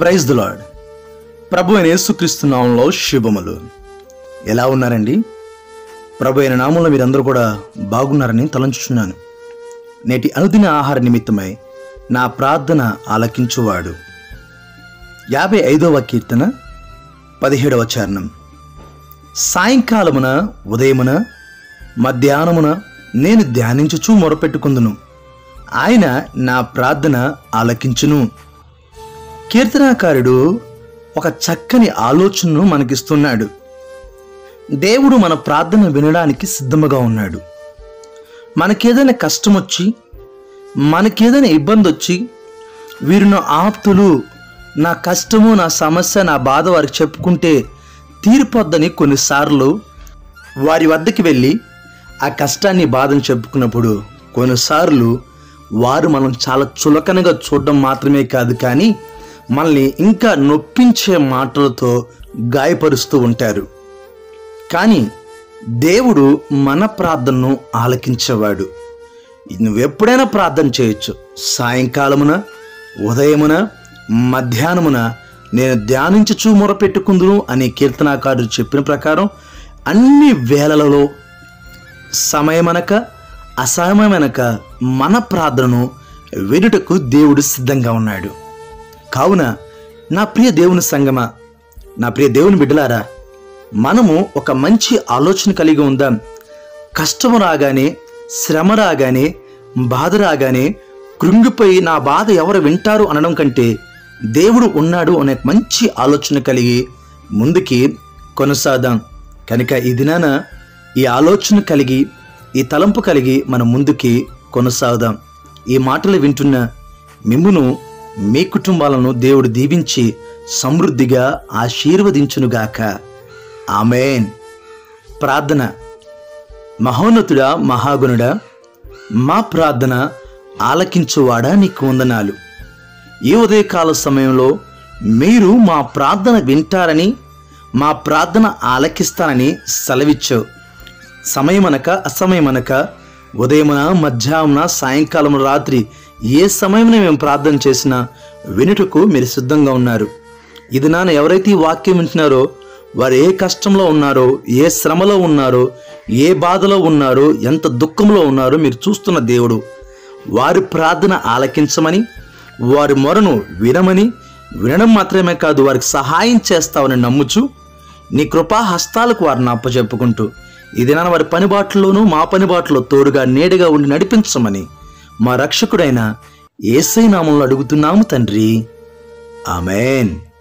praise the lord ప్రభు అయిన యేసుక్రీస్తు నామంలో శుభములు ఎలా ఉన్నారండి ప్రభు అయిన నామంలో మీరందరూ కూడా బాగున్నారని తలంచుచున్నాను నేటి అనుదిన ఆహార నిమిత్తమై నా ప్రార్థన ఆలకించువాడు యాభై ఐదవ కీర్తన పదిహేడవ చరణం సాయంకాలమున ఉదయమున మధ్యాహ్నమున నేను ధ్యానించుచూ మొరపెట్టుకుందును ఆయన నా ప్రార్థన ఆలకించును కీర్తనాకారుడు ఒక చక్కని ఆలోచనను మనకిస్తున్నాడు దేవుడు మన ప్రార్థన వినడానికి సిద్ధముగా ఉన్నాడు మనకేదైనా కష్టం వచ్చి మనకేదైనా ఇబ్బంది వచ్చి వీరు నా ఆప్తులు నా కష్టము నా సమస్య నా బాధ వారికి చెప్పుకుంటే తీరిపోద్దని కొన్నిసార్లు వారి వద్దకి వెళ్ళి ఆ కష్టాన్ని బాధను చెప్పుకున్నప్పుడు కొన్నిసార్లు వారు మనం చాలా చులకనగా చూడడం మాత్రమే కాదు కానీ మనల్ని ఇంకా నొప్పించే మాటలతో గాయపరుస్తూ ఉంటారు కానీ దేవుడు మన ప్రార్థనను ఆలకించేవాడు నువ్వు ఎప్పుడైనా ప్రార్థన చేయొచ్చు సాయంకాలమున ఉదయమున మధ్యాహ్నమున నేను ధ్యానించుచూ మొరపెట్టుకుందును అని కీర్తనాకారుడు చెప్పిన ప్రకారం అన్ని వేళలలో సమయమనక అసమయమనక మన ప్రార్థనను వినుటకు దేవుడు సిద్ధంగా ఉన్నాడు కావున నా ప్రియ దేవుని సంగమా నా ప్రియ దేవుని బిడ్డలారా మనము ఒక మంచి ఆలోచన కలిగి ఉందాం కష్టము రాగానే శ్రమ రాగానే బాధ రాగానే కృంగిపోయి నా బాధ ఎవరు వింటారు అనడం కంటే దేవుడు ఉన్నాడు అనే మంచి ఆలోచన కలిగి ముందుకి కొనసాదాం కనుక ఈ దినాన ఈ ఆలోచన కలిగి ఈ తలంపు కలిగి మనం ముందుకి కొనసాగుదాం ఈ మాటలు వింటున్న మిమ్మును మీ కుటుంబాలను దేవుడు దీవించి సమృద్ధిగా ఆశీర్వదించునుగాక ఆమెన్ ప్రార్థన మహోన్నతుడా మహాగుణుడా మా ప్రార్థన ఆలకించువాడా నీకు వందనాలు ఈ ఉదయకాల సమయంలో మీరు మా ప్రార్థన వింటారని మా ప్రార్థన ఆలకిస్తానని సెలవిచ్చావు సమయమనక అసమయమనక ఉదయమున మధ్యాహ్న సాయంకాలం రాత్రి ఏ సమయంలో మేము ప్రార్థన చేసినా వినుటకు మీరు సిద్ధంగా ఉన్నారు ఇది నాన్న ఎవరైతే ఈ వాక్యం వింటున్నారో వారు ఏ కష్టంలో ఉన్నారో ఏ శ్రమలో ఉన్నారో ఏ బాధలో ఉన్నారో ఎంత దుఃఖంలో ఉన్నారో మీరు చూస్తున్న దేవుడు వారి ప్రార్థన ఆలకించమని వారి మొరను వినమని వినడం మాత్రమే కాదు వారికి సహాయం చేస్తావని నమ్ముచు నీ కృపా హస్తాలకు వారిని అప్పచెప్పుకుంటూ ఇది నా వారి పనిబాట్లోనూ మా పనిబాట్లో తోడుగా నేడుగా ఉండి నడిపించమని మా రక్షకుడైన ఏసై నామంలో అడుగుతున్నాము తండ్రి ఆమెన్